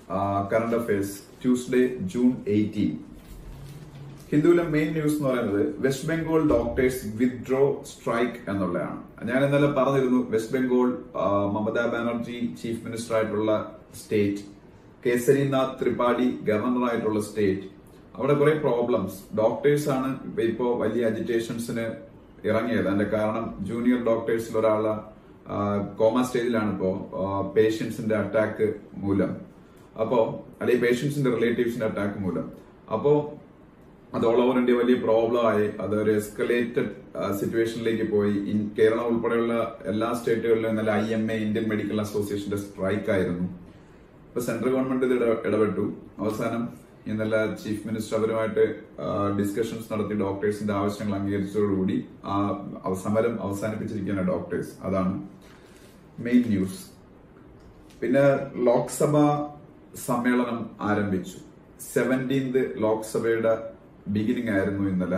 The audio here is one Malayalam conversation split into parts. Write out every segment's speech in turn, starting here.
Current affairs Tuesday June eighteen ഹിന്ദുവിലെ മെയിൻ ന്യൂസ് എന്ന് പറയുന്നത് West Bengal doctors withdraw strike എന്നുള്ളതാണ് ഞാൻ ഇന്നലെ പറഞ്ഞിരുന്നു വെസ്റ്റ് ബംഗാൾ ആ, മമതാ ബാനർജി ചീഫ് മിനിസ്റ്റർ ആയിട്ടുള്ള സ്റ്റേറ്റ് കേസരിനാഥ് ത്രിപാഠി ഗവർണർ ആയിട്ടുള്ള സ്റ്റേറ്റ് അവിടെ കുറെ പ്രോബ്ലംസ് ഡോക്ടേഴ്സ് ആണ് ഇപ്പോ വലിയ അജിറ്റേഷൻസിന് ഇറങ്ങിയത് അതിന്റെ കാരണം ജൂനിയർ ഡോക്ടേഴ്സിൽ ഒരാള് കോമ സ്റ്റേജിലാണ് ഇപ്പോ പേഷ്യൻസിന്റെ അറ്റാക്ക് മൂലം അപ്പോ അല്ലെങ്കിൽ പേഷ്യൻസിന്റെ റിലേറ്റീവ്സിന്റെ അറ്റാക്ക് മൂലം അപ്പോ അത് ഓൾ ഓവർ ഇന്ത്യ വലിയ പ്രോബ്ലം ആയി അത് ഒരു എസ്കലേറ്റഡ് സിറ്റുവേഷനിലേക്ക് പോയി ഇൻ- കേരളം ഉൾപ്പെടെയുള്ള എല്ലാ സ്റ്റേറ്റുകളിലും ഇന്നലെ I M A Indian medical അസോസിയേഷന്റെ സ്ട്രൈക്ക് ആയിരുന്നു ഇപ്പൊ സെൻട്രൽ ഗവൺമെന്റ് ഇത് ഇട- ഇടപെട്ടു അവസാനം ഇന്നലെ ചീഫ് മിനിസ്റ്റർ അവരുമായിട്ട് ഡിസ്കഷൻസ് നടത്തി ഡോക്ടേഴ്സിന്റെ ആവശ്യങ്ങൾ അംഗീകരിച്ചതോടുകൂടി ആ അവ- സമരം അവസാനിപ്പിച്ചിരിക്കുകയാണ് ഡോക്ടേഴ്സ് അതാണ് മെയിൻ ന്യൂസ് പിന്നെ ലോക്സഭ സമ്മേളനം ആരംഭിച്ചു സെവൻറ്റീൻത് ലോക്സഭയുടെ ബിഗിനിങ് ആയിരുന്നു ഇന്നലെ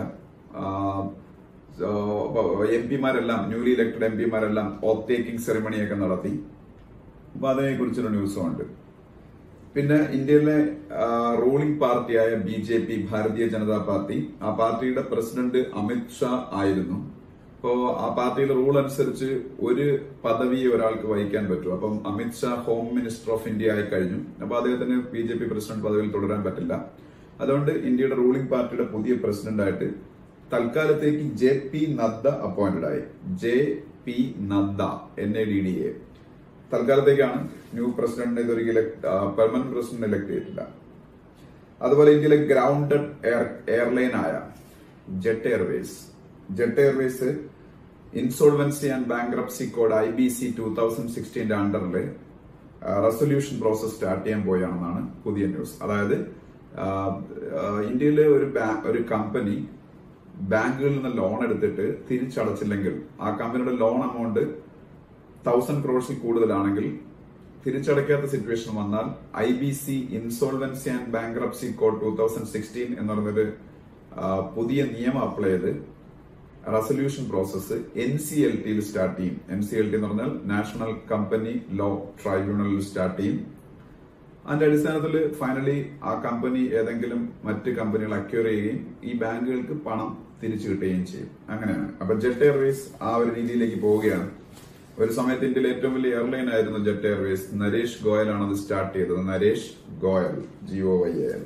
എം പിമാരെല്ലാം ന്യൂലി ഇലക്ടഡ് എം പിമാരെല്ലാം ഓത്ത് ടേക്കിംഗ് സെറിമണിയൊക്കെ നടത്തി അപ്പൊ അതിനെ കുറിച്ചൊരു ന്യൂസും ഉണ്ട് പിന്നെ ഇന്ത്യയിലെ റൂളിംഗ് പാർട്ടിയായ B J P Bharatiya Janata party ആ പാർട്ടിയുടെ പ്രസിഡന്റ് അമിത് ഷാ ആയിരുന്നു അപ്പോ ആ പാർട്ടിയുടെ റൂൾ അനുസരിച്ച് ഒരു പദവി ഒരാൾക്ക് വഹിക്കാൻ പറ്റും അപ്പം Amit Shah home minister of India ആയി കഴിഞ്ഞു അപ്പൊ അദ്ദേഹത്തിന് ബി ജെ പി പ്രസിഡന്റ് പദവിയിൽ തുടരാൻ പറ്റില്ല അതുകൊണ്ട് ഇന്ത്യയുടെ റൂളിംഗ് പാർട്ടിയുടെ പുതിയ പ്രസിഡന്റ് ആയിട്ട് തൽക്കാലത്തേക്ക് ജെ പി നദ്ദ അപ്പോയിന്റഡ് ആയി J P Nadda N A D D A തൽക്കാലത്തേക്കാണ് ന്യൂ പ്രസിഡന്റിനെ ഇതൊരു പെർമനന്റ് പ്രസിഡന്റ് ഇലക്ട് ചെയ്തിട്ടില്ല അതുപോലെ ഇന്ത്യയിലെ ഗ്രൗണ്ടഡ് എയർ എയർലൈൻ ആയ Jet Airways Jet Airways insolvency and bankruptcy code I B C two thousand സിക്സ്റ്റീന്റെ അണ്ടറിൽ റെസൊല്യൂഷൻ പ്രോസസ് സ്റ്റാർട്ട് ചെയ്യാൻ പോയാണെന്നാണ് പുതിയ ന്യൂസ് അതായത് ആ, ആ, ഇന്ത്യയിലെ ഒരു ബാ- ഒരു കമ്പനി ബാങ്കുകളിൽ നിന്ന് ലോൺ എടുത്തിട്ട് തിരിച്ചടച്ചില്ലെങ്കിൽ ആ കമ്പനിയുടെ ലോൺ എമൗണ്ട് തൗസൻഡ് ക്രോഡ്സിൽ കൂടുതലാണെങ്കിൽ തിരിച്ചടയ്ക്കാത്ത സിറ്റുവേഷൻ വന്നാൽ I B C insolvency and bankruptcy code two thousand sixteen എന്ന് പറയുന്നൊരു ആ, പുതിയ നിയമം അപ്ലൈ ചെയ്ത് resolution process N C L ടിയിൽ സ്റ്റാർട്ട് ചെയ്യും എൻ സി എൽ ടി എന്ന് പറഞ്ഞാൽ നാഷണൽ കമ്പനി ലോ ട്രൈബ്യൂണലിൽ സ്റ്റാർട്ട് ചെയ്യും അതിന്റെ അടിസ്ഥാനത്തിൽ ഫൈനലി ആ കമ്പനി ഏതെങ്കിലും മറ്റ് കമ്പനികൾ അക്യൂർ ചെയ്യുകയും ഈ ബാങ്കുകൾക്ക് പണം തിരിച്ചു കിട്ടുകയും ചെയ്യും അങ്ങനെയാണ് അപ്പൊ ജെറ്റ് എയർവേസ് ആ ഒരു രീതിയിലേക്ക് പോവുകയാണ് ഒരു സമയത്ത് ഇന്ത്യയിലെ ഏറ്റവും വലിയ എയർലൈൻ ആയിരുന്നു ജെറ്റ് എയർവേസ് നരേഷ് ഗോയൽ ആണ് അത് സ്റ്റാർട്ട് ചെയ്തത് Naresh Goyal G O Y L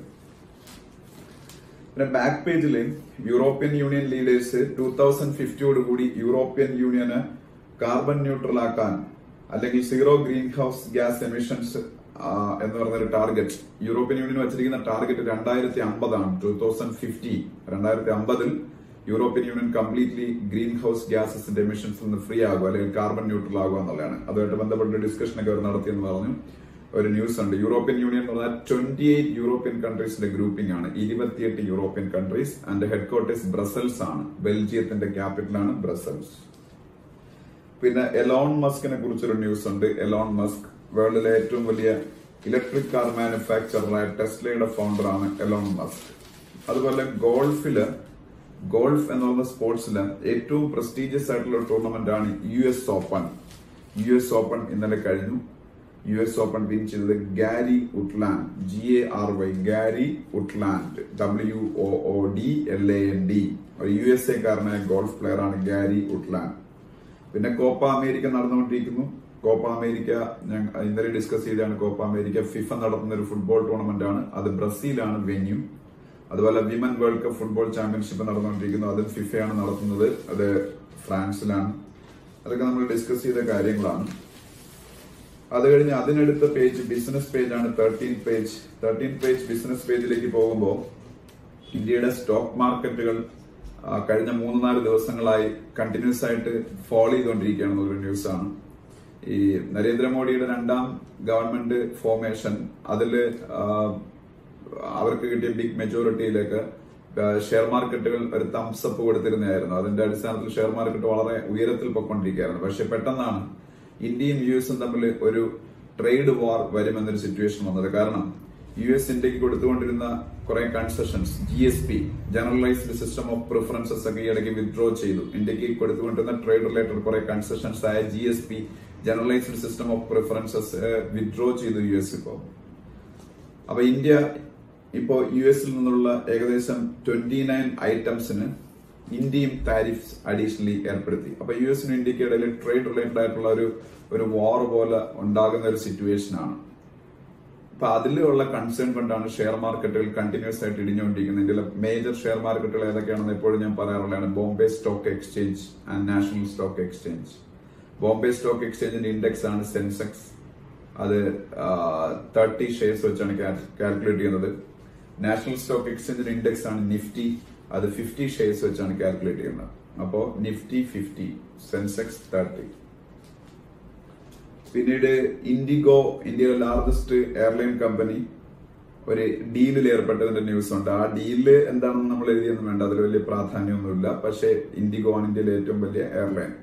പിന്നെ ബാക്ക് പേജിൽ European union leaders two thousand ഫിഫ്റ്റിയോട് കൂടി യൂറോപ്യൻ യൂണിയന് കാർബൺ ന്യൂട്രൽ ആക്കാൻ അല്ലെങ്കിൽ zero greenhouse gas emissions എന്ന് പറഞ്ഞൊരു ടാർഗറ്റ് യൂറോപ്യൻ യൂണിയൻ വച്ചിരിക്കുന്ന ടാർഗറ്റ് രണ്ടായിരത്തി അമ്പതാണ് ടൂ തൗസൻഡ് ഫിഫ്റ്റി രണ്ടായിരത്തി അമ്പതിൽ European union completely greenhouse ഗ്യാസസിന്റെ എമിഷൻസ് നിന്ന് ഫ്രീ ആകുക അല്ലെങ്കിൽ കാർബൺ ന്യൂട്രൽ ആകുക എന്നുള്ളതാണ് അതുമായിട്ട് ബന്ധപ്പെട്ട ഡിസ്കഷൻ ഒക്കെ അവർ നടത്തിയെന്ന് പറഞ്ഞു ഒരു ന്യൂസ് ഉണ്ട് യൂറോപ്യൻ യൂണിയൻ എന്ന് പറഞ്ഞാൽ ട്വന്റി എയ്റ്റ് യൂറോപ്യൻ കൺട്രീസിന്റെ ഗ്രൂപ്പിംഗ് ആണ് ഇരുപത്തിയെട്ട് European countries and headquarters Brussels ആണ് ബെൽജിയത്തിന്റെ ക്യാപിറ്റലാണ് ബ്രസൽസ് പിന്നെ എലോൺ മസ്കിനെ കുറിച്ചൊരു ന്യൂസ് ഉണ്ട് എലോൺ മസ്ക് വേൾഡിലെ ഏറ്റവും വലിയ ഇലക്ട്രിക് കാർ മാനുഫാക്ചറായ ടെസ്ലയുടെ ഫൗണ്ടറാണ് എലോൺ മസ്ക് അതുപോലെ ഗോൾഫില് ഗോൾഫ് എന്ന് പറയുന്ന സ്പോർട്സില് ഏറ്റവും പ്രസ്റ്റീജിയസ് ആയിട്ടുള്ള ഒരു ടൂർണമെന്റ് ആണ് U S open U S open ഇന്നലെ കഴിഞ്ഞു യു എസ് ഓപ്പൺ വിൻ ചെയ്തത് Gary Woodland G A R Y Gary Woodland W O O D L A N D ഒരു യു എസ് എ കാരനായ ഗോൾഫ് പ്ലെയർ ആണ് ഗാരി ഉട്ട്ലാൻഡ് പിന്നെ കോപ്പ അമേരിക്ക നടന്നുകൊണ്ടിരിക്കുന്നു കോപ്പ അമേരിക്ക ഞാൻ ഇന്നലെ ഡിസ്കസ് ചെയ്താണ് കോപ്പ അമേരിക്ക ഫിഫ നടത്തുന്ന ഒരു ഫുട്ബോൾ ടൂർണമെന്റ് ആണ് അത് ബ്രസീലാണ് വെന്യൂ അതുപോലെ women world cup football championship നടന്നുകൊണ്ടിരിക്കുന്നു അത് ഫിഫയാണ് നടത്തുന്നത് അത് ഫ്രാൻസിലാണ് അതൊക്കെ നമ്മൾ ഡിസ്കസ് ചെയ്ത കാര്യങ്ങളാണ് അത് കഴിഞ്ഞ് അതിനടുത്ത പേജ് ബിസിനസ് പേജ് ആണ് thirteen page thirteen page business പേജിലേക്ക് പോകുമ്പോൾ ഇന്ത്യയുടെ സ്റ്റോക്ക് മാർക്കറ്റുകൾ ആ, കഴിഞ്ഞ മൂന്ന് നാല് ദിവസങ്ങളായി കണ്ടിന്യൂസ് ആയിട്ട് ഫോളോ ചെയ്തുകൊണ്ടിരിക്കുകയാണെന്നുള്ളൊരു ന്യൂസാണ് ഈ നരേന്ദ്രമോദിയുടെ രണ്ടാം ഗവൺമെന്റ് ഫോർമേഷൻ അതിൽ അവർക്ക് കിട്ടിയ ബിഗ് മെജോറിറ്റിയിലേക്ക് ഷെയർ മാർക്കറ്റുകൾ ഒരു തംസ് അപ്പ് കൊടുത്തിരുന്നതായിരുന്നു അതിന്റെ അടിസ്ഥാനത്തിൽ ഷെയർ മാർക്കറ്റ് വളരെ ഉയരത്തിൽ പൊക്കൊണ്ടിരിക്കുകയായിരുന്നു പക്ഷെ പെട്ടെന്നാണ് ഇന്ത്യയും യു എസും തമ്മിൽ ഒരു ട്രേഡ് വാർ വരുമെന്നൊരു സിറ്റുവേഷൻ വന്നത് കാരണം യു എസ് ഇന്ത്യക്ക് കൊടുത്തുകൊണ്ടിരുന്ന കുറെ concessions G S P generalised system of preferences ഒക്കെ ഇടയ്ക്ക് വിത്ഡ്രോ ചെയ്തു ഇന്ത്യക്ക് കൊടുത്തുകൊണ്ടിരുന്ന ട്രേഡ് റിലേറ്റഡ് കുറെ കൺസെഷൻസ് ആയ G S P generalised system of preferences withdraw ചെയ്തു യു എസ് ഇപ്പോൾ അപ്പൊ ഇന്ത്യ ഇപ്പോ യു എസിൽ നിന്നുള്ള ഏകദേശം ട്വന്റി നയൻ ഐറ്റംസിന് ഇന്ത്യയും താരിഫ്സ് അഡീഷണലി ഏർപ്പെടുത്തി അപ്പൊ യു എസിനും ഇന്ത്യക്ക് ഇടയിൽ ട്രേഡ് റിലേറ്റഡ് ആയിട്ടുള്ള ഒരു ഒരു വാർ പോലെ ഉണ്ടാകുന്ന ഒരു സിറ്റുവേഷൻ ആണ് അപ്പൊ അതിലുള്ള കൺസേൺ കൊണ്ടാണ് ഷെയർ മാർക്കറ്റുകൾ കണ്ടിന്യൂസ് ആയിട്ട് ഇടിഞ്ഞുകൊണ്ടിരിക്കുന്നത് ഇന്ത്യയിലെ മേജർ ഷെയർ മാർക്കറ്റുകൾ ഏതൊക്കെയാണെന്ന് എപ്പോഴും ഞാൻ പറയാറുള്ളതാണ് Bombay stock exchange and national stock exchange Bombay stock എക്സ്ചേഞ്ചിന്റെ ഇൻഡെക്സ് ആണ് സെൻസെക്സ് അത് തേർട്ടി ഷെയർസ് വെച്ചാണ് കാൽക്കുലേറ്റ് ചെയ്യുന്നത് നാഷണൽ സ്റ്റോക്ക് എക്സ്ചേഞ്ചിന്റെ ഇൻഡെക്സ് ആണ് നിഫ്റ്റി അത് ഫിഫ്റ്റി ഷെയർസ് വെച്ചാണ് കാൽക്കുലേറ്റ് ചെയ്യുന്നത് അപ്പോ നിഫ്റ്റി ഫിഫ്റ്റി സെൻസെക്സ് തേർട്ടി പിന്നീട് ഇൻഡിഗോ ഇന്ത്യയിലെ ലാർജസ്റ്റ് എയർലൈൻ കമ്പനി ഒരു ഡീലിൽ ഏർപ്പെട്ടതിന്റെ ന്യൂസ് ഉണ്ട് ആ ഡീലില് എന്താണെന്ന് നമ്മൾ എഴുതിയൊന്നും വേണ്ട അതിൽ വലിയ പ്രാധാന്യമൊന്നുമില്ല പക്ഷേ ഇൻഡിഗോ ആണ് ഇന്ത്യയിലെ ഏറ്റവും വലിയ എയർലൈൻ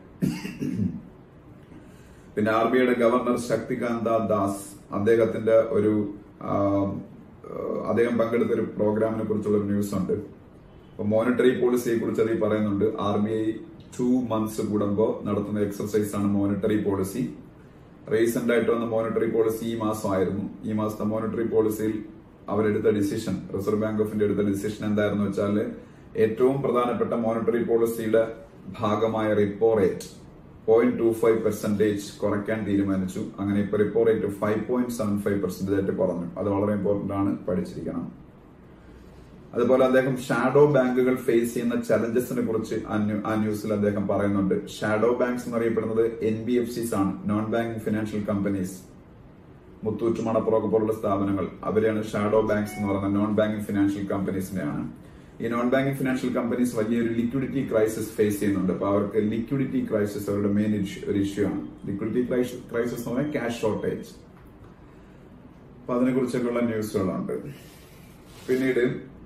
പിന്നെ ആർ ബി ഐയുടെ ഗവർണർ ശക്തികാന്ത ദാസ് അദ്ദേഹത്തിന്റെ ഒരു ആ, അദ്ദേഹം പങ്കെടുത്ത ഒരു പ്രോഗ്രാമിനെ കുറിച്ചുള്ള ഒരു ന്യൂസ് ഉണ്ട് അപ്പൊ മോണിറ്ററി പോളിസിയെ കുറിച്ച് അതിൽ പറയുന്നുണ്ട് R B I two months കൂടുമ്പോൾ നടത്തുന്ന എക്സർസൈസ് ആണ് മോണിറ്ററി പോളിസി റീസെന്റ് ആയിട്ട് വന്ന മോണിറ്ററി പോളിസി ഈ മാസമായിരുന്നു ഈ മാസത്തെ മോണിറ്ററി പോളിസിയിൽ അവരെടുത്ത decision reserve bank of India എടുത്ത ഡിസിഷൻ എന്തായിരുന്നു വെച്ചാൽ ഏറ്റവും പ്രധാനപ്പെട്ട മോണിറ്ററി പോളിസിയുടെ ഭാഗമായ repo rate point two five percentage കുറയ്ക്കാൻ തീരുമാനിച്ചു അങ്ങനെ ഇപ്പൊ repo rate five point seven five percentage ആയിട്ട് കുറഞ്ഞു അത് വളരെ ഇമ്പോർട്ടന്റ് ആണ് പഠിച്ചിരിക്കണം അതുപോലെ അദ്ദേഹം ഷാഡോ ബാങ്കുകൾ ഫേസ് ചെയ്യുന്ന ചലഞ്ചസിനെ കുറിച്ച് ആ ന്യൂ- ആ ന്യൂസിൽ അദ്ദേഹം പറയുന്നുണ്ട് ഷാഡോ ബാങ്ക്സ് എന്നറിയപ്പെടുന്നത് എൻ ബി എഫ് സിസ് ആണ് non banking financial companies Muthoot മണപ്പുറമൊക്കെ പോലുള്ള സ്ഥാപനങ്ങൾ അവരെയാണ് ഷാഡോ ബാങ്ക്സ് എന്ന് പറയുന്ന നോൺ ബാങ്കിങ് ഫിനാൻഷ്യൽ കമ്പനീസിനെയാണ് ഈ നോൺ ബാങ്കിങ് ഫിനാൻഷ്യൽ കമ്പനീസ് വലിയൊരു ലിക്വിഡിറ്റി ക്രൈസിസ് ഫേസ് ചെയ്യുന്നുണ്ട് അപ്പൊ അവർക്ക് ലിക്വിഡിറ്റി ക്രൈസിസ് അവരുടെ മെയിൻ ഒരു ഇഷ്യൂ ആണ് ലിക്വിഡിറ്റി ക്രൈസിസ് എന്ന് പറഞ്ഞാൽ ക്യാഷ് ഷോർട്ടേജ് അപ്പൊ അതിനെ കുറിച്ചൊക്കെയുള്ള ന്യൂസുകളുണ്ട് പിന്നീട്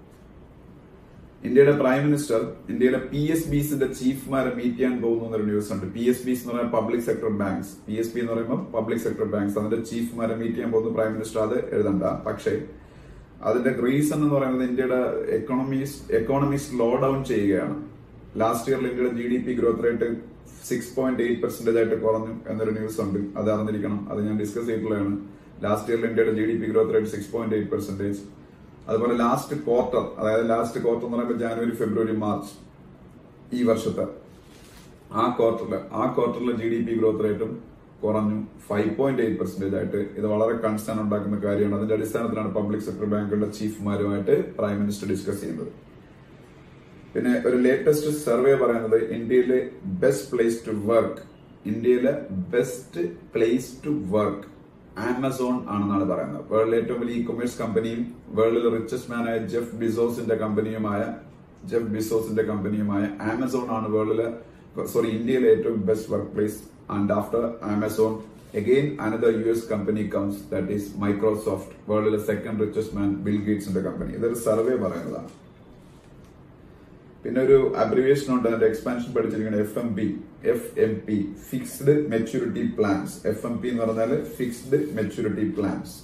ഇന്ത്യയുടെ പ്രൈം മിനിസ്റ്റർ ഇന്ത്യയിലെ പി എസ് ബിസിന്റെ ചീഫ്മാരെ മീറ്റ് ചെയ്യാൻ പോകുന്നു എന്നൊരു ന്യൂസ് ഉണ്ട് പി എസ് ബിസ് എന്ന് പറയുമ്പോൾ public sector banks P S B എന്ന് പറയുമ്പോൾ പബ്ലിക് സെക്ടർ ബാങ്ക്സ് അതിന്റെ ചീഫ്മാരെ മീറ്റ് ചെയ്യാൻ പോകുന്നു പ്രൈം മിനിസ്റ്റർ അത് എഴുതണ്ട പക്ഷേ അതിന്റെ റീസൺ എന്ന് പറയുന്നത് ഇന്ത്യയുടെ എക്കണോമീസ് എക്കോണമി സ്ലോ ഡൗൺ ചെയ്യുകയാണ് ലാസ്റ്റ് ഇയറിൽ ഇന്ത്യയുടെ G D P growth rate six point eight percentage ആയിട്ട് കുറഞ്ഞു എന്നൊരു ന്യൂസ് ഉണ്ട് അത് അറിഞ്ഞിരിക്കണം അത് ഞാൻ ഡിസ്കസ് ചെയ്തിട്ടുള്ളതാണ് ലാസ്റ്റ് ഇയറിൽ ഇന്ത്യയുടെ G D P growth rate six point eight percentage അതുപോലെ ലാസ്റ്റ് ക്വാർട്ടർ അതായത് ലാസ്റ്റ് ക്വാർട്ടർ എന്ന് പറയുമ്പോൾ ജാനുവരി ഫെബ്രുവരി മാർച്ച് ഈ വർഷത്തെ ആ ക്വാർട്ടറിൽ ആ ക്വാർട്ടറിലെ ജി ഡി പി ഗ്രോത്ത് റേറ്റും കുറഞ്ഞു ഫൈവ് പോയിന്റ് എയ്റ്റ് പെർസെന്റേജ് ആയിട്ട് ഇത് വളരെ കൺസേൺ ഉണ്ടാക്കുന്ന കാര്യമാണ് അതിന്റെ അടിസ്ഥാനത്തിലാണ് പബ്ലിക് സെക്ടർ ബാങ്കുകളുടെ ചീഫ്മാരുമായിട്ട് പ്രൈം മിനിസ്റ്റർ ഡിസ്കസ് ചെയ്യുന്നത് പിന്നെ ഒരു ലേറ്റസ്റ്റ് സർവേ പറയുന്നത് ഇന്ത്യയിലെ ബെസ്റ്റ് പ്ലേസ് ടു വർക്ക് ഇന്ത്യയിലെ best place to work Amazon ആണെന്നാണ് പറയുന്നത് വേൾഡിലെ ഏറ്റവും വലിയ ഇ കൊമേഴ്സ് കമ്പനിയും വേൾഡിലെ റിച്ചസ്റ്റ് മാനായ ജെഫ് ബിസോസിന്റെ കമ്പനിയുമായ ജെഫ് ബിസോസിന്റെ കമ്പനിയുമായ ആമസോൺ ആണ് വേൾഡിലെ സോറി ഇന്ത്യയിലെ ഏറ്റവും best work place and after Amazon again another U S company comes that is Microsoft വേൾഡിലെ സെക്കൻഡ് റിച്ചസ്റ്റ് മാൻ ബിൽ ഗേറ്റ്സിന്റെ കമ്പനി ഇതൊരു സർവേ പറയുന്നതാണ് പിന്നെ ഒരു അബ്രിവേഷൻ ഉണ്ട് അതിന്റെ എക്സ്പാൻഷൻ പഠിച്ചിരിക്കുന്നത് F M P F M P fixed maturity plans F M P എന്ന് പറഞ്ഞാൽ ഫിക്സ്ഡ് മെച്യൂരിറ്റി പ്ലാൻസ്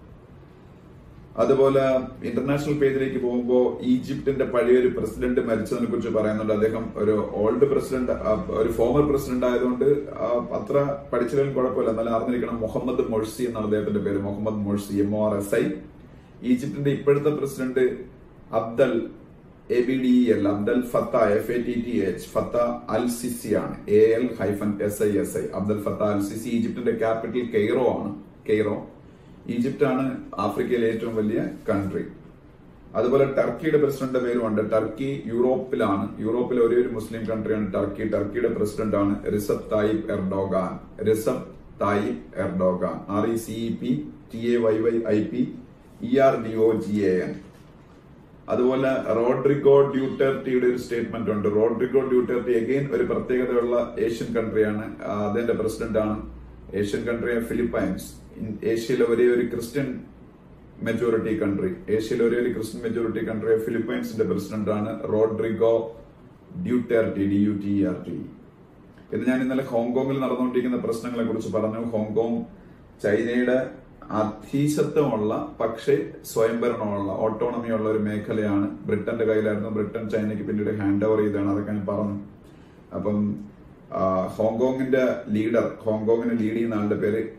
അതുപോലെ ഇന്റർനാഷണൽ പേജിലേക്ക് പോകുമ്പോൾ ഈജിപ്തിന്റെ പഴയൊരു പ്രസിഡന്റ് മരിച്ചതിനെ കുറിച്ച് പറയുന്നുണ്ട് അദ്ദേഹം ഒരു ഓൾഡ് പ്രസിഡന്റ് ഒരു ഫോമർ പ്രസിഡന്റ് ആയതുകൊണ്ട് ആ, അത്ര പഠിച്ചില്ലെങ്കിലും കുഴപ്പമില്ല എന്നാലും അറിഞ്ഞിരിക്കണം മുഹമ്മദ് മൊഴ്സി എന്നാണ് അദ്ദേഹത്തിന്റെ പേര് Mohamed Morsi M O R S I ഈജിപ്തിന്റെ ഇപ്പോഴത്തെ president Abdel A B D L Abdel Fattah F A T T H Fattah al Sisi ആണ് A L hyphen S I S I Abdel Fattah al Sisi ഈജിപ്തിന്റെ ക്യാപിറ്റൽ കെയ്റോ ആണ് കെയ്റോ ഈജിപ്റ്റ് ആണ് ആഫ്രിക്കയിലെ ഏറ്റവും വലിയ കൺട്രി അതുപോലെ ടർക്കിയുടെ പ്രസിഡന്റിന്റെ പേരുമുണ്ട് ടർക്കി യൂറോപ്പിലാണ് യൂറോപ്പിലെ ഒരേ ഒരു മുസ്ലിം കൺട്രിയാണ് ടർക്കി ടർക്കിയുടെ പ്രസിഡന്റ് ആണ് Recep Tayyip Erdogan Recep Tayyip Erdogan R E C E P T A Y Y I P E R D O G A N അതുപോലെ റോഡ്രിഗോ ഡ്യൂട്ടർട്ടിയുടെ ഒരു സ്റ്റേറ്റ്മെന്റ് ഉണ്ട് റോഡ്രിഗോ ഡ്യൂട്ടർട്ടി അഗെയിൻ ഒരു പ്രത്യേകതയുള്ള ഏഷ്യൻ കൺട്രിയാണ് ആ, അതിന്റെ പ്രസിഡന്റ് ആണ് ഏഷ്യൻ കൺട്രിയായ ഫിലിപ്പൈൻസ് ഇൻ- ഏഷ്യയിലെ ഒരേ ഒരു ക്രിസ്ത്യൻ മെജോറിറ്റി കൺട്രി ഏഷ്യയിലെ ഒരേ ഒരു ക്രിസ്ത്യൻ മെജോറിറ്റി കൺട്രിയായ ഫിലിപ്പൈൻസിന്റെ പ്രസിഡന്റ് ആണ് Rodrigo Duterte D U T R T പിന്നെ ഞാൻ ഇന്നലെ ഹോങ്കോങ്ങിൽ നടന്നുകൊണ്ടിരിക്കുന്ന പ്രശ്നങ്ങളെ കുറിച്ച് പറഞ്ഞു ഹോങ്കോങ് ചൈനയുടെ അധീശത്വമുള്ള പക്ഷേ സ്വയംഭരണമുള്ള ഓട്ടോണമി ഉള്ള ഒരു മേഖലയാണ് ബ്രിട്ടന്റെ കയ്യിലായിരുന്നു ബ്രിട്ടൻ ചൈനയ്ക്ക് പിന്നീട് ഹാൻഡ് ഓവർ ചെയ്താണ് അതൊക്കെ ഞാൻ പറഞ്ഞു അപ്പം ആ, ഹോങ്കോങ്ങിന്റെ ലീഡർ ഹോങ്കോങ്ങിനെ ലീഡ് ചെയ്യുന്ന ആളുടെ പേര്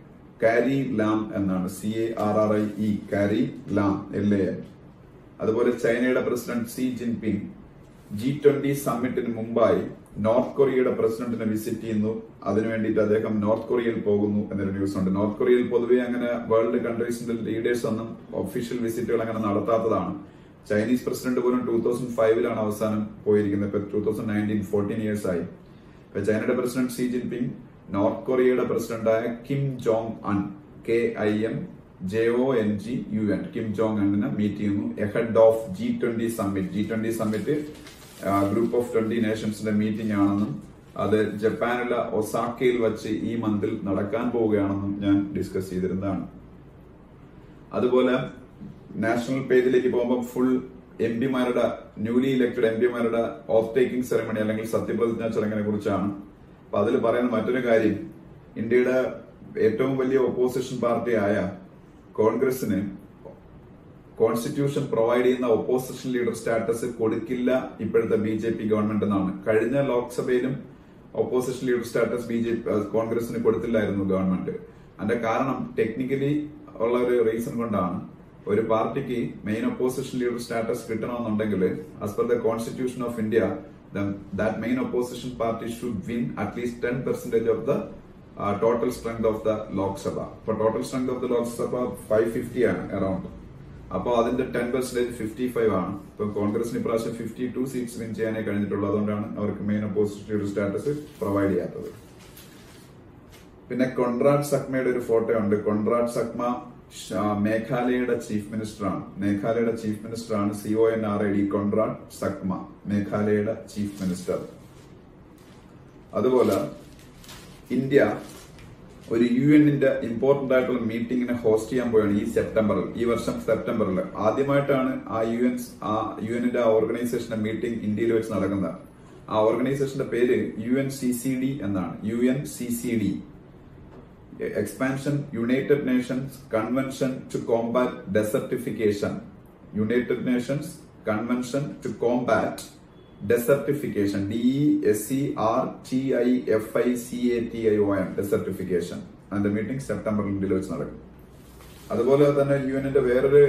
കാരി ലാം എന്നാണ് C A R R I E Carrie Lam L A M അതുപോലെ ചൈനയുടെ president Xi Jinping G twenty സമ്മിറ്റിന് മുമ്പായി നോർത്ത് കൊറിയയുടെ പ്രസിഡന്റിനെ വിസിറ്റ് ചെയ്യുന്നു അതിനു വേണ്ടിയിട്ട് അദ്ദേഹം നോർത്ത് കൊറിയയിൽ പോകുന്നു എന്നൊരു ന്യൂസ് ഉണ്ട് നോർത്ത് കൊറിയയിൽ പൊതുവെ അങ്ങനെ വേൾഡ് കൺട്രീസിന്റെ ലീഡേഴ്സ് ഒന്നും ഒഫീഷ്യൽ വിസിറ്റുകൾ അങ്ങനെ നടത്താത്തതാണ് ചൈനീസ് പ്രസിഡന്റ് പോലും ടൂ തൗസൻഡ് ഫൈവിലാണ് അവസാനം പോയിരിക്കുന്നത് ഇപ്പൊ two thousand nineteen fourteen years ആയി ഇപ്പൊ ചൈനയുടെ പ്രസിഡന്റ് സി ജിൻപിങ് നോർത്ത് കൊറിയയുടെ പ്രസിഡന്റായ Kim Jong Un K I M J O N G U N Kim Jong അണ്ണിനെ മീറ്റ് ചെയ്യുന്നു ahead of G twenty summit G twenty summit group of twenty നേഷൻസിന്റെ മീറ്റിംഗ് ആണെന്നും അത് ജപ്പാനിലെ ഒസാക്കയിൽ വച്ച് ഈ മന്തിൽ നടക്കാൻ പോവുകയാണെന്നും ഞാൻ ഡിസ്കസ് ചെയ്തിരുന്നതാണ് അതുപോലെ നാഷണൽ പേജിലേക്ക് പോകുമ്പോൾ ഫുൾ എം പിമാരുടെ ന്യൂലി ഇലക്ടഡ് എം പിമാരുടെ ഓഫ് ടേക്കിംഗ് സെറമണി അല്ലെങ്കിൽ സത്യപ്രതിജ്ഞാ ചടങ്ങിനെ കുറിച്ചാണ് അപ്പൊ അതിൽ പറയുന്ന മറ്റൊരു കാര്യം ഇന്ത്യയുടെ ഏറ്റവും വലിയ ഒപ്പോസിഷൻ പാർട്ടിയായ കോൺഗ്രസിന് കോൺസ്റ്റിറ്റ്യൂഷൻ പ്രൊവൈഡ് ചെയ്യുന്ന ഒപ്പോസിഷൻ ലീഡർ സ്റ്റാറ്റസ് കൊടുക്കില്ല ഇപ്പോഴത്തെ ബി ജെ പി ഗവൺമെന്റ് എന്നാണ് കഴിഞ്ഞ ലോക്സഭയിലും opposition leader status B J കോൺഗ്രസിന് കൊടുത്തില്ലായിരുന്നു ഗവൺമെന്റ് അതിന്റെ കാരണം ടെക്നിക്കലി ഉള്ള ഒരു റീസൺ കൊണ്ടാണ് ഒരു പാർട്ടിക്ക് മെയിൻ ഒപ്പോസിഷൻ ലീഡർ സ്റ്റാറ്റസ് കിട്ടണമെന്നുണ്ടെങ്കിൽ as per the constitution of India that main opposition party should win at least ten percentage of the total strength of the Lok Sabha ഇപ്പൊ total strength of the Lok Sabha five fifty ആണ് അറൌണ്ട് അപ്പോൾ അതിന്റെ ടെൻ പെർസെന്റേജ് ഫിഫ്റ്റി ഫൈവ് ആണ് ഇപ്പൊ കോൺഗ്രസിന് ഇപ്രാവശ്യം ഫിഫ്റ്റി ടു സീറ്റ്സ് വിൻ ചെയ്യാനേ കഴിഞ്ഞിട്ടുള്ളൂ അതുകൊണ്ടാണ് അവർക്ക് മെയിൻ ഒപ്പോസിറ്റീവ് സ്റ്റാറ്റസ് പ്രൊവൈഡ് ചെയ്യാത്തത് പിന്നെ കൊൺറാഡ് സക്മയുടെ ഒരു ഫോട്ടോ ഉണ്ട് കൊൺറാഡ് സക്മ മേഘാലയയുടെ ചീഫ് മിനിസ്റ്ററാണ് മേഘാലയയുടെ ചീഫ് മിനിസ്റ്ററാണ് C O N R I D Conrad Sangma മേഘാലയയുടെ ചീഫ് മിനിസ്റ്റർ അതുപോലെ ഇന്ത്യ ഒരു യു എന്നിന്റെ ഇമ്പോർട്ടന്റ് ആയിട്ടുള്ള മീറ്റിംഗിനെ ഹോസ്റ്റ് ചെയ്യാൻ പോയാണ് ഈ സെപ്റ്റംബറിൽ ഈ വർഷം സെപ്റ്റംബറിൽ ആദ്യമായിട്ടാണ് ആ യു എൻ ആ യു എന്നിന്റെ ആ ഓർഗനൈസേഷന്റെ മീറ്റിംഗ് ഇന്ത്യയിൽ വെച്ച് നടക്കുന്നത് ആ ഓർഗനൈസേഷന്റെ പേര് U N C C D എന്നാണ് U N C C D expansion United Nations convention to combat desertification United Nations convention to combat desertification D E S C R T I F I C A T I O M desertification അതിന്റെ മീറ്റിംഗ് സെപ്റ്റംബറിൽ ഇന്ത്യയിൽ വെച്ച് നടക്കും അതുപോലെ തന്നെ യു എന്നിന്റെ വേറൊരു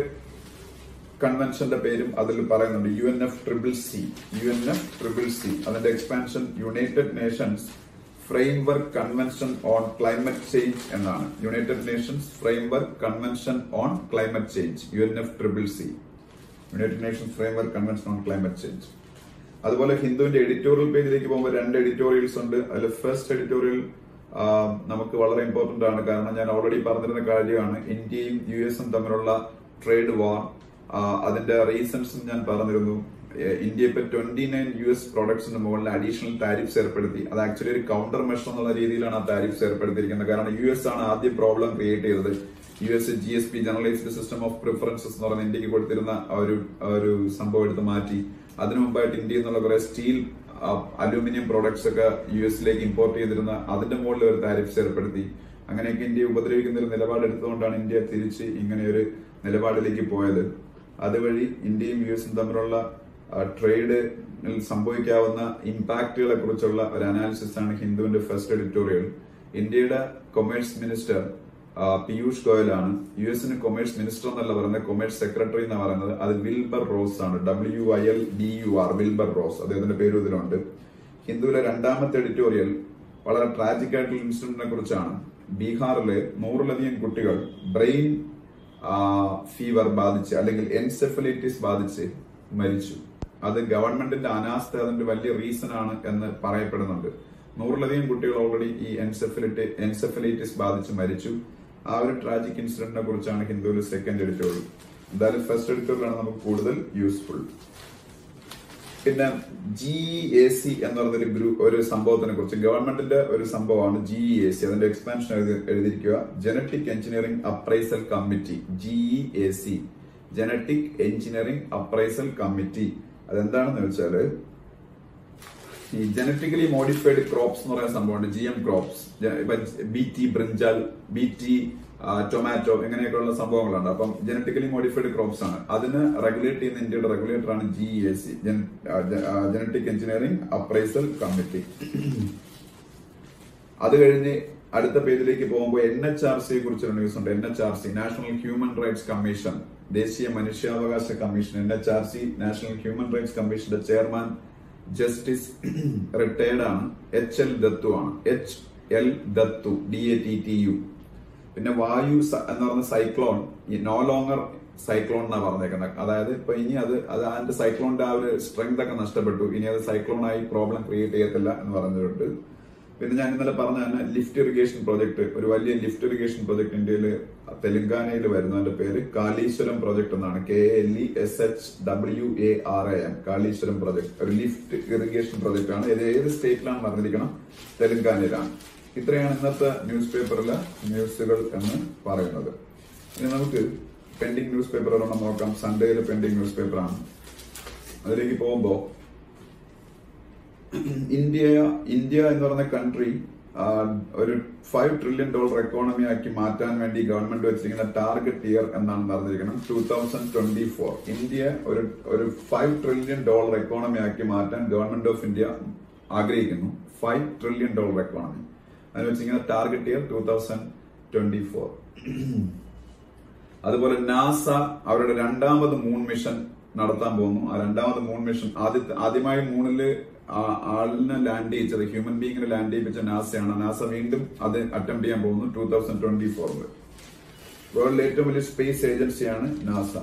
കൺവെൻഷന്റെ പേരും അതിൽ പറയുന്നുണ്ട് U N F triple C U N F triple C അതിന്റെ expansion United Nations framework convention on climate change എന്നാണ് United Nations framework convention on climate change U N F triple C United Nations framework convention on climate change അതുപോലെ ഹിന്ദുവിന്റെ എഡിറ്റോറിയൽ പേജിലേക്ക് പോകുമ്പോൾ രണ്ട് എഡിറ്റോറിയൽസ് ഉണ്ട് അതിൽ ഫസ്റ്റ് എഡിറ്റോറിയൽ നമുക്ക് വളരെ ഇമ്പോർട്ടന്റ് ആണ് കാരണം ഞാൻ ഓൾറെഡി പറഞ്ഞിരുന്ന കാര്യമാണ് ഇന്ത്യയും യു എസും തമ്മിലുള്ള ട്രേഡ് വാർ അതിന്റെ റീസൺസും ഞാൻ പറഞ്ഞിരുന്നു ഇന്ത്യ ഇപ്പൊ ട്വന്റി നയൻ യു എസ് പ്രോഡക്ട്സിന് മുകളിൽ അഡീഷണൽ താരിഫ്സ് ഏർപ്പെടുത്തി അത് ആക്ച്വലി ഒരു കൗണ്ടർ മെഷർ എന്നുള്ള രീതിയിലാണ് ആ താരിഫ്സ് ഏർപ്പെടുത്തിയിരിക്കുന്നത് കാരണം യു എസ് ആണ് ആദ്യം പ്രോബ്ലം ക്രിയേറ്റ് ചെയ്തത് U S G S P generalised system of preferences എന്ന് പറയുന്ന ഇന്ത്യക്ക് കൊടുത്തിരുന്ന ഒരു ഒരു സംഭവം എടുത്ത് മാറ്റി അതിനു മുമ്പായിട്ട് ഇന്ത്യയിൽ നിന്നുള്ള കുറെ സ്റ്റീൽ അലൂമിനിയം പ്രോഡക്ട്സ് ഒക്കെ യു എസിലേക്ക് ഇമ്പോർട്ട് ചെയ്തിരുന്ന അതിന്റെ മുകളിൽ ഒരു താരിഫ്സ് ഏർപ്പെടുത്തി അങ്ങനെയൊക്കെ ഇന്ത്യ ഉപദ്രവിക്കുന്ന ഒരു നിലപാടെടുത്തുകൊണ്ടാണ് ഇന്ത്യ തിരിച്ച് ഇങ്ങനെ ഒരു നിലപാടിലേക്ക് പോയത് അതുവഴി ഇന്ത്യയും യു എസും തമ്മിലുള്ള ട്രേഡ് സംഭവിക്കാവുന്ന ഇമ്പാക്റ്റുകളെ കുറിച്ചുള്ള ഒരു അനാലിസിസ് ആണ് ഹിന്ദുവിന്റെ ഫസ്റ്റ് എഡിറ്റോറിയൽ ഇന്ത്യയുടെ കൊമേഴ്സ് മിനിസ്റ്റർ പീയൂഷ് ഗോയലാണ് യു എസിന് കൊമേഴ്സ് മിനിസ്റ്റർ എന്നല്ല പറയുന്നത് കൊമേഴ്സ് സെക്രട്ടറി എന്നാണ് പറയുന്നത് അത് വിൽബർ റോസ് ആണ് W I L D U R Wilbur Ross അദ്ദേഹത്തിന്റെ പേരും ഇതിലുണ്ട് ഹിന്ദുവിലെ രണ്ടാമത്തെ എഡിറ്റോറിയൽ വളരെ ട്രാജിക് ആയിട്ടുള്ള ഇൻസിഡന്റിനെ കുറിച്ചാണ് ബീഹാറിലെ നൂറിലധികം കുട്ടികൾ ബ്രെയിൻ ഫീവർ ബാധിച്ച് അല്ലെങ്കിൽ എൻസെഫലൈറ്റിസ് ബാധിച്ച് മരിച്ചു അത് ഗവൺമെന്റിന്റെ അനാസ്ഥ അതിന്റെ വലിയ റീസൺ ആണ് എന്ന് പറയപ്പെടുന്നുണ്ട് നൂറിലധികം കുട്ടികൾ ഓൾറെഡി ഈ എൻസെഫലിറ്റി എൻസെഫലൈറ്റിസ് ബാധിച്ച് മരിച്ചു ആ ഒരു ട്രാജിക് ഇൻസിഡന്റിനെ കുറിച്ചാണ് ഹിന്ദുവിൽ സെക്കൻഡ് എഡിറ്റോറിയൽ എന്തായാലും ഫസ്റ്റ് എഡിറ്റോറിയലാണ് നമുക്ക് കൂടുതൽ യൂസ്ഫുൾ പിന്നെ ജി എ സി എന്ന് പറഞ്ഞൊരു ഗ്രൂപ്പ് ഒരു സംഭവത്തിനെ കുറിച്ച് ഗവൺമെന്റിന്റെ ഒരു സംഭവമാണ് ജി എ സി അതിന്റെ എക്സ്പാൻഷൻ എഴുതി എഴുതിയിരിക്കുക genetic engineering appraisal committee G A C genetic engineering appraisal committee അതെന്താണെന്ന് വെച്ചാല് ഈ ജനറ്റിക്കലി മോഡിഫൈഡ് ക്രോപ്സ് എന്ന് പറയുന്ന സംഭവമുണ്ട് G M crops B T brinjal B T tomato ഇങ്ങനെയൊക്കെയുള്ള സംഭവങ്ങളുണ്ട് അപ്പം ജനറ്റിക്കലി മോഡിഫൈഡ് ക്രോപ്സ് ആണ് അതിന് റെഗുലേറ്റ് ചെയ്യുന്ന ഇന്ത്യയുടെ റെഗുലേറ്റർ ആണ് G A C genetic engineering appraisal committee അത് കഴിഞ്ഞ് അടുത്ത പേജിലേക്ക് പോകുമ്പോൾ എൻ എച്ച് ആർ സിയെ കുറിച്ചൊരു ന്യൂസ് ഉണ്ട് N H R C national human rights commission ദേശീയ മനുഷ്യാവകാശ commission N H R C national human rights കമ്മീഷന്റെ ചെയർമാൻ ജസ്റ്റിസ് റിട്ടയർഡ് ആണ് എച്ച് എൽ ദത്തു ആണ് H L Dattu D A T T U പിന്നെ വായു സ- എന്ന് പറയുന്ന സൈക്ലോൺ നോ ലോങ്ങർ സൈക്ലോൺ എന്നാ പറഞ്ഞേക്കുന്നത് അതായത് ഇപ്പൊ ഇനി അത് അത് അതിന്റെ സൈക്ലോണിന്റെ ആ ഒരു സ്ട്രെങ്ത് ഒക്കെ നഷ്ടപ്പെട്ടു ഇനി അത് സൈക്ലോൺ ആയി പ്രോബ്ലം ക്രിയേറ്റ് ചെയ്യത്തില്ല എന്ന് പറഞ്ഞിട്ടുണ്ട് പിന്നെ ഞാൻ ഇന്നലെ പറഞ്ഞ തന്നെ ലിഫ്റ്റ് ഇറിഗേഷൻ പ്രോജക്ട് ഒരു വലിയ ലിഫ്റ്റ് ഇറിഗേഷൻ പ്രോജക്ട് ഇന്ത്യയിൽ തെലങ്കാനയിൽ വരുന്നതിന്റെ പേര് കാളീശ്വരം പ്രോജക്ട് എന്നാണ് K L E S H W A R A M Kaleshwaram project ഒരു ലിഫ്റ്റ് ഇറിഗേഷൻ പ്രോജക്ട് ആണ് ഇത് ഏത് സ്റ്റേറ്റിലാണ് പറഞ്ഞിരിക്കണം തെലങ്കാനയിലാണ് ഇത്രയാണ് ഇന്നത്തെ ന്യൂസ് പേപ്പറിലെ ന്യൂസുകൾ എന്ന് പറയുന്നത് ഇനി നമുക്ക് പെൻഡിങ് ന്യൂസ് പേപ്പർ ഒരെണ്ണം നോക്കാം സൺഡേയിലെ പെൻഡിങ് ന്യൂസ് പേപ്പറാണ് അതിലേക്ക് പോകുമ്പോൾ ഇന്ത്യ ഇന്ത്യ എന്ന് പറയുന്ന കൺട്രി ഒരു ഫൈവ് ട്രില്യൺ ഡോളർ എക്കോണമി ആക്കി മാറ്റാൻ വേണ്ടി ഗവൺമെന്റ് വെച്ചിരിക്കുന്ന ടാർഗറ്റ് ഇയർ എന്നാണ് പറഞ്ഞിരിക്കണം two thousand twenty four India ഒരു ഒരു ഫൈവ് ട്രില്യൺ ഡോളർ എക്കോണമി ആക്കി മാറ്റാൻ ഗവൺമെന്റ് ഓഫ് ഇന്ത്യ ആഗ്രഹിക്കുന്നു ഫൈവ് ട്രില്യൺ ഡോളർ എക്കോണമി അതിന് വെച്ചിരിക്കുന്ന target year two thousand twenty four അതുപോലെ നാസ അവരുടെ രണ്ടാമത് മൂൺ മിഷൻ നടത്താൻ പോകുന്നു ആ രണ്ടാമത് മൂൺ മിഷൻ ആദ്യത്തെ ആദ്യമായി മൂണില് ആ- ആളിനെ ലാൻഡ് ചെയ്യിച്ചത് ഹ്യൂമൻ ബീങ്ങിനെ ലാൻഡ് ചെയ്യിപ്പിച്ച നാസയാണ് നാസ വീണ്ടും അത് അറ്റംപ്റ്റ് ചെയ്യാൻ പോകുന്നു ടൂ തൗസൻഡ് ട്വന്റി ഫോറിൽ വേൾഡിലെ ഏറ്റവും വലിയ സ്പേസ് ഏജൻസിയാണ് നാസ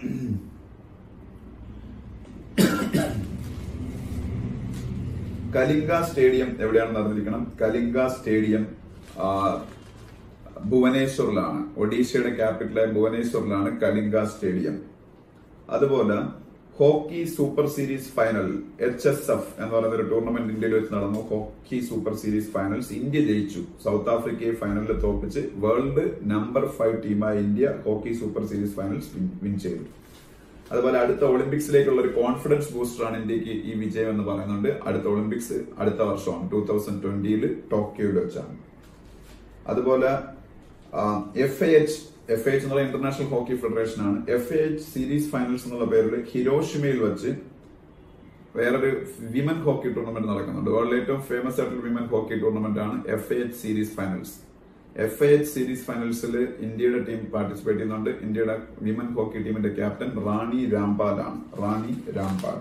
കലിംഗ സ്റ്റേഡിയം എവിടെയാണ് നടന്നിരിക്കണം കലിംഗ സ്റ്റേഡിയം ആ, ഭുവനേശ്വറിലാണ് ഒഡീഷയുടെ ക്യാപിറ്റലായ ഭുവനേശ്വറിലാണ് കലിംഗ സ്റ്റേഡിയം അതുപോലെ hockey super series final H S F എന്ന് പറയുന്ന ഒരു ടൂർണമെന്റ് ഇന്ത്യയിൽ വെച്ച് നടന്നു hockey super series finals India ജയിച്ചു സൗത്ത് ആഫ്രിക്കയെ ഫൈനലിൽ തോൽപ്പിച്ച് വേൾഡ് നമ്പർ ഫൈവ് ടീമായ India hockey super series finals win ചെയ്തു അതുപോലെ അടുത്ത ഒളിമ്പിക്സിലേക്കുള്ള ഒരു കോൺഫിഡൻസ് ബൂസ്റ്റർ ആണ് ഇന്ത്യക്ക് ഈ വിജയം എന്ന് പറയുന്നുണ്ട് അടുത്ത ഒളിമ്പിക്സ് അടുത്ത വർഷമാണ് ടൂ തൗസൻഡ് ട്വന്റിയിൽ ടോക്കിയോയിൽ വെച്ചാണ് അതുപോലെ F A H F H എന്നുള്ള ഇന്റർനാഷണൽ ഹോക്കി ഫെഡറേഷൻ ആണ് F A H series finals എന്നുള്ള പേരിൽ ഹിരോഷിമയിൽ വെച്ച് വേറൊരു വിമൻ ഹോക്കി ടൂർണമെന്റ് നടക്കുന്നുണ്ട് വേൾഡിലെ ഏറ്റവും ഫേമസ് ആയിട്ടുള്ള വിമൻ ഹോക്കി ടൂർണമെന്റ് ആണ് F A H series finals F A H series ഫൈനൽസിൽ ഇന്ത്യയുടെ ടീം പാർട്ടിസിപ്പേറ്റ് ചെയ്യുന്നുണ്ട് ഇന്ത്യയുടെ വിമൻ ഹോക്കി ടീമിന്റെ ക്യാപ്റ്റൻ റാണി രാംപാൽ ആണ് റാണി രാംപാൽ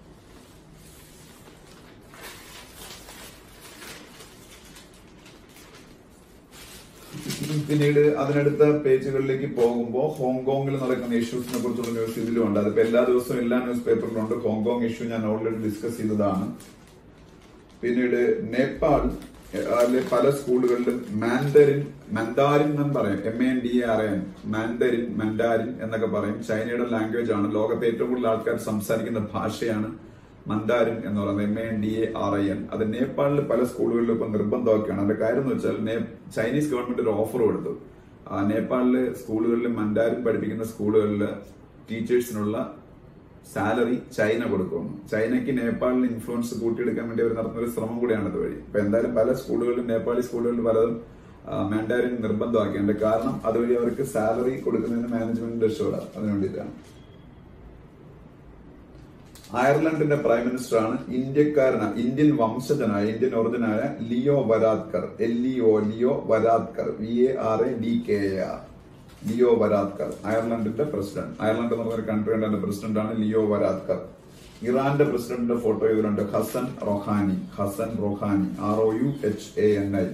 പിന്നീട് അതിനടുത്ത പേജുകളിലേക്ക് പോകുമ്പോൾ ഹോങ്കോങ്ങിൽ നടക്കുന്ന ഇഷ്യൂസിനെ കുറിച്ചുള്ള ന്യൂസ് ഇതിലുണ്ട് അതിപ്പോ എല്ലാ ദിവസവും എല്ലാ ന്യൂസ് പേപ്പറിലും ഉണ്ട് ഹോങ്കോങ് ഇഷ്യൂ ഞാൻ ഓൾറെഡി ഡിസ്കസ് ചെയ്തതാണ് പിന്നീട് നേപ്പാൾ അതിലെ പല സ്കൂളുകളിലും മാൻഡറിൻ മന്ദാരിൻ എന്ന് പറയും M N D R N Mandarin Mandarin എന്നൊക്കെ പറയും ചൈനയുടെ ലാംഗ്വേജ് ആണ് ലോകത്തെ ഏറ്റവും കൂടുതൽ ആൾക്കാർ സംസാരിക്കുന്ന ഭാഷയാണ് മന്ദാരിൻ എന്ന് പറയുന്നത് M N D A R I N അത് നേപ്പാളിൽ പല സ്കൂളുകളിലും ഇപ്പൊ നിർബന്ധമാക്കുകയാണ് അതിന്റെ കാര്യം എന്ന് വെച്ചാൽ നേ- ചൈനീസ് ഗവൺമെന്റ് ഒരു ഓഫർ കൊടുത്തു ആ, നേപ്പാളിലെ സ്കൂളുകളിൽ മൻഡാരിൻ പഠിപ്പിക്കുന്ന സ്കൂളുകളിൽ ടീച്ചേഴ്സിനുള്ള സാലറി ചൈന കൊടുക്കുന്നു ചൈനയ്ക്ക് നേപ്പാളിൽ ഇൻഫ്ലുവൻസ് കൂട്ടിയെടുക്കാൻ വേണ്ടി അവർ നടത്തുന്ന ഒരു ശ്രമം കൂടിയാണ് ഇതുവഴി ഇപ്പൊ എന്തായാലും പല സ്കൂളുകളിലും നേപ്പാളി സ്കൂളുകളിൽ പലതും ആ, മാൻഡാരിൻ നിർബന്ധമാക്കിയുണ്ട് കാരണം അതുവഴി അവർക്ക് സാലറി കൊടുക്കുന്നതിന് മാനേജ്മെന്റ് രക്ഷപ്പെടാം അതിനു വേണ്ടിയിട്ടാണ് അയർലൻഡിന്റെ പ്രൈം മിനിസ്റ്റർ ആണ് ഇന്ത്യക്കാരനായ ഇന്ത്യൻ വംശജനായ ഇന്ത്യൻ ഒറിജിനായ Leo Varadkar L E O Leo Varadkar V A R A D K A R Leo Varadkar അയർലൻഡിന്റെ പ്രസിഡന്റ് അയർലൻഡ് എന്ന് പറഞ്ഞ കൺട്രിയുടെ പ്രസിഡന്റ് ആണ് ലിയോ വരാദ്കർ ഇറാന്റെ പ്രസിഡന്റിന്റെ ഫോട്ടോ ഇതിലുണ്ട് Hassan Rouhani Hassan Rouhani R O U H A N I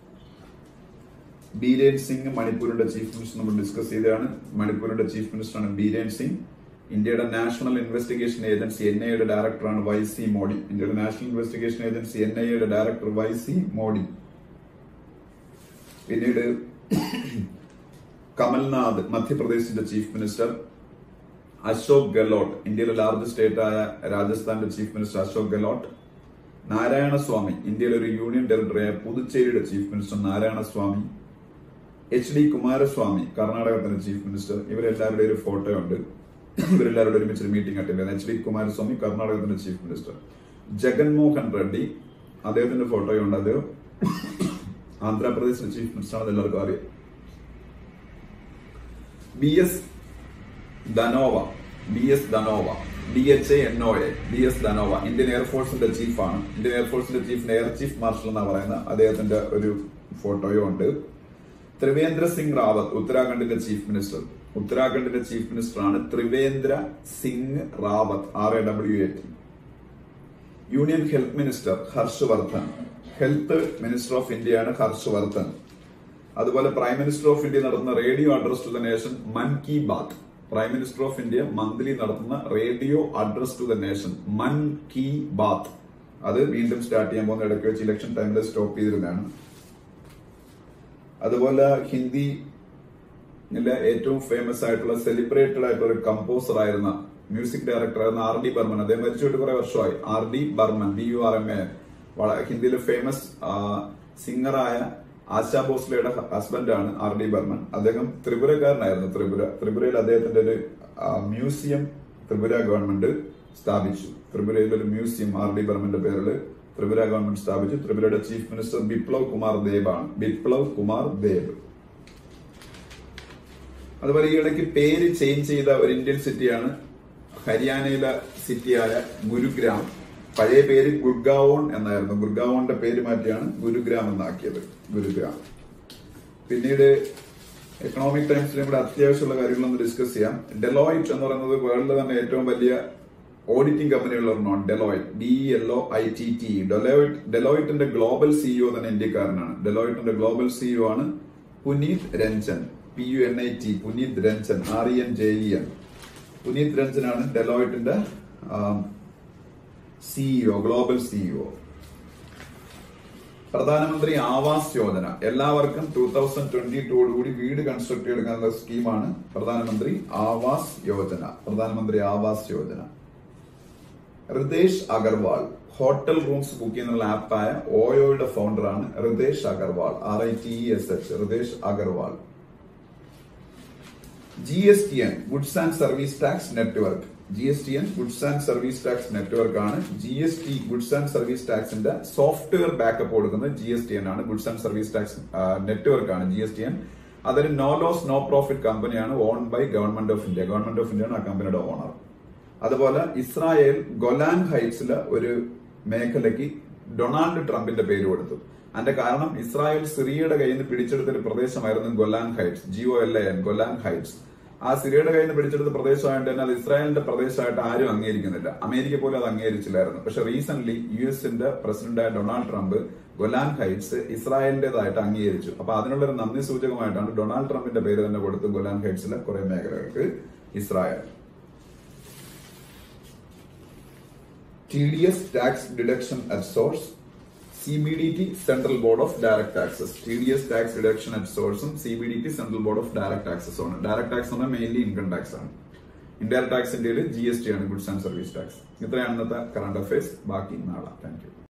Biren Singh മണിപ്പൂരിന്റെ ചീഫ് മിനിസ്റ്റർ നമ്മൾ ഡിസ്കസ് ചെയ്തതാണ് മണിപ്പൂരിന്റെ ചീഫ് മിനിസ്റ്ററാണ് ബീരേൻ സിംഗ് ഇന്ത്യയുടെ നാഷണൽ ഇൻവെസ്റ്റിഗേഷൻ ഏജൻസി എൻ ഐയുടെ ഡയറക്ടറാണ് വൈ സി മോഡി ഇന്ത്യയുടെ നാഷണൽ ഇൻവെസ്റ്റിഗേഷൻ ഏജൻസി എൻ ഐയുടെ ഡയറക്ടർ വൈ സി മോഡി പിന്നീട് കമൽനാഥ് മധ്യപ്രദേശിന്റെ ചീഫ് മിനിസ്റ്റർ അശോക് ഗെഹ്ലോട്ട് ഇന്ത്യയിലെ ലാർജസ്റ്റ് സ്റ്റേറ്റ് ആയ രാജസ്ഥാന്റെ ചീഫ് മിനിസ്റ്റർ അശോക് ഗെഹ്ലോട്ട് നാരായണസ്വാമി ഇന്ത്യയിലെ ഒരു യൂണിയൻ ടെറിട്ടറിയായ പുതുച്ചേരിയുടെ chief minister Narayanaswamy H D Kumaraswamy കർണാടകത്തിന്റെ ചീഫ് മിനിസ്റ്റർ ഇവരെല്ലാവരുടെ ഒരു ഫോട്ടോ ഉണ്ട് ഇവരെല്ലാവരുടെ ഒരുമിച്ച് മീറ്റിംഗ് അറ്റൻഡ് ചെയ്യുന്നത് എച്ച് ഡി കുമാരസ്വാമി കർണാടകത്തിന്റെ ചീഫ് മിനിസ്റ്റർ ജഗൻമോഹൻ റെഡ്ഡി അദ്ദേഹത്തിന്റെ ഫോട്ടോയുണ്ട് അദ്ദേഹം ആന്ധ്രാപ്രദേശിലെ ചീഫ് മിനിസ്റ്റർ ആണ് എല്ലാവർക്കും അറിയാം B S Dhanoa B S Dhanoa D H A N O A B S Dhanoa Indian എയർഫോഴ്സിന്റെ ചീഫാണ് ഇന്ത്യൻ എയർഫോഴ്സിന്റെ ചീഫിന് എയർ ചീഫ് മാർഷൽ എന്നാണ് പറയുന്നത് അദ്ദേഹത്തിന്റെ ഒരു ഫോട്ടോയും ഉണ്ട് ത്രിവേന്ദ്ര സിംഗ് റാവത്ത് ഉത്തരാഖണ്ഡിന്റെ ചീഫ് മിനിസ്റ്റർ ഉത്തരാഖണ്ഡിന്റെ ചീഫ് മിനിസ്റ്റർ ആണ് Trivendra Singh Rawat R A W A T union health minister Harsh Vardhan health minister of ഇന്ത്യയാണ് ഹർഷ് വർദ്ധൻ അതുപോലെ പ്രൈം മിനിസ്റ്റർ ഓഫ് ഇന്ത്യ നടത്തുന്ന radio address to the nation Mann Ki Baat prime minister of India monthly നടത്തുന്ന radio address to the nation Mann Ki Baat അത് വീണ്ടും സ്റ്റാർട്ട് ചെയ്യാൻ പോകുന്ന ഇടയ്ക്ക് വെച്ച് ഇലക്ഷൻ ടൈമിൽ സ്റ്റോപ്പ് ചെയ്തിരുന്നതാണ് അതുപോലെ ഹിന്ദി ഏറ്റവും ഫേമസ് ആയിട്ടുള്ള സെലിബ്രേറ്റഡ് ആയിട്ടുള്ള ഒരു കമ്പോസർ ആയിരുന്ന മ്യൂസിക് ഡയറക്ടർ ആയിരുന്ന ആർ ഡി ബർമൻ അദ്ദേഹം മരിച്ചുപോയിട്ട് കുറെ വർഷമായി R D Burman B U R M A ഹിന്ദിയിലെ ഫേമസ് സിംഗറായ ആശാ ഭോസ്ലയുടെ ഹസ്ബൻഡാണ് ആർ ഡി ബർമൻ അദ്ദേഹം ത്രിപുരക്കാരനായിരുന്നു ത്രിപുര ത്രിപുരയിൽ അദ്ദേഹത്തിന്റെ ഒരു ആ, മ്യൂസിയം ത്രിപുര ഗവൺമെന്റ് സ്ഥാപിച്ചു ത്രിപുരയിൽ ഒരു മ്യൂസിയം ആർ ഡി ബർമന്റെ പേരിൽ ത്രിപുര ഗവൺമെന്റ് സ്ഥാപിച്ചു ത്രിപുരയുടെ ചീഫ് മിനിസ്റ്റർ ബിപ്ലവ് കുമാർ ദേബ് ആണ് ബിപ്ലവ് കുമാർ ദേബ് അതുപോലെ ഈ ഇടയ്ക്ക് പേര് ചേഞ്ച് ചെയ്ത ഒരു ഇന്ത്യൻ സിറ്റിയാണ് ഹരിയാനയിലെ സിറ്റിയായ ഗുരുഗ്രാം പഴയ പേര് ഗുർഗാവോൺ എന്നായിരുന്നു ഗുർഗാവോണിന്റെ പേര് മാറ്റിയാണ് ഗുരുഗ്രാം എന്നാക്കിയത് ഗുരുഗ്രാം പിന്നീട് എക്കണോമിക് ടൈംസിലും കൂടെ അത്യാവശ്യമുള്ള കാര്യങ്ങളൊന്ന് ഡിസ്കസ് ചെയ്യാം ഡെലോയിറ്റ് എന്ന് പറയുന്നത് വേൾഡിലെ തന്നെ ഏറ്റവും വലിയ ഓഡിറ്റിംഗ് കമ്പനികളിൽ ഒരെണ്ണമാണ് Deloitte D L O I T T Deloitte ഡെലോയിറ്റിന്റെ ഗ്ലോബൽ സിഇഒ തന്നെ ഇന്ത്യക്കാരനാണ് ഡെലോയിറ്റിന്റെ ഗ്ലോബൽ സിഇഒ ആണ് Puneet Ranjan P U N I T Puneet Ranjan R E N J E N Puneet രഞ്ജനാണ് ഡെലോയിറ്റിന്റെ CEO global CEO Pradhan Mantri Awas Yojana എല്ലാവർക്കും ടൂ തൗസൻഡ് ട്വന്റി കൂടി വീട് കൺസ്ട്രക്ട് ചെയ്തെടുക്കാനുള്ള സ്കീമാണ് പ്രധാനമന്ത്രി Awas Yojana Pradhan Mantri Awas Yojana Ritesh Agarwal hotel rooms book ചെയ്യുന്ന ആപ്പായ ഓയോയുടെ ഫൗണ്ടറാണ് Ritesh Agarwal R I T S H Ritesh Agarwal G S T N goods and service tax network G S T N goods and service tax network ആണ് G S T goods and service ടാക്സിന്റെ സോഫ്റ്റ്വെയർ ബാക്കപ്പ് കൊടുക്കുന്നത് ജി എസ് ടി എൻ ആണ് goods and service tax network ആണ് ജി എസ് ടി എൻ അതൊരു നോ ലോസ് നോ പ്രോഫിറ്റ് കമ്പനിയാണ് own by government of India government of India ആണ് ആ കമ്പനിയുടെ ഓണർ അതുപോലെ ഇസ്രായേൽ ഗൊലാൻ ഹൈറ്റ്സിലെ ഒരു മേഖലയ്ക്ക് ഡൊണാൾഡ് ട്രംപിന്റെ പേര് കൊടുത്തു അതിന്റെ കാരണം ഇസ്രായേൽ സിറിയയുടെ കയ്യിൽ നിന്ന് പിടിച്ചെടുത്ത ഒരു പ്രദേശമായിരുന്നു Golan heights G O L A N Golan heights ആ സിറിയയുടെ കയ്യിൽ നിന്ന് പിടിച്ചെടുത്ത പ്രദേശമായിട്ട് തന്നെ അത് ഇസ്രായേലിന്റെ പ്രദേശമായിട്ട് ആരും അംഗീകരിക്കുന്നില്ല അമേരിക്ക പോലും അത് അംഗീകരിച്ചില്ലായിരുന്നു പക്ഷെ റീസെന്റ് യു എസിന്റെ പ്രസിഡന്റായ ഡൊണാൾഡ് ട്രംപ് ഗൊലാൻ ഹൈറ്റ്സ് ഇസ്രായേലിന്റേതായിട്ട് അംഗീകരിച്ചു അപ്പൊ അതിനുള്ളൊരു നന്ദി സൂചകമായിട്ടാണ് ഡൊണാൾഡ് ട്രംപിന്റെ പേര് തന്നെ കൊടുത്ത് ഗൊലാൻ ഹൈറ്റ്സിലെ കുറെ മേഖലകൾക്ക് Israel TDS tax deduction at source, CBDT Central Board of Direct Taxes. TDS tax deduction at source ഉം CBDT Central Board of Direct Taxes ആണ് ഡയറക്ട് ടാക്സ് എന്ന് മെയിൻലി ഇൻകം ടാക്സ് ആണ് ഇൻഡയറക്ട് ടാക്സ് ഇന്ത്യയിൽ ജി എസ് ടി ആണ് ഗുഡ്സ് ആൻഡ് സർവീസ് ടാക്സ് ഇത്രയാണ് ഇന്നത്തെ കറണ്ട് അഫയേഴ്സ് ബാക്കി നാളെ താങ്ക് യു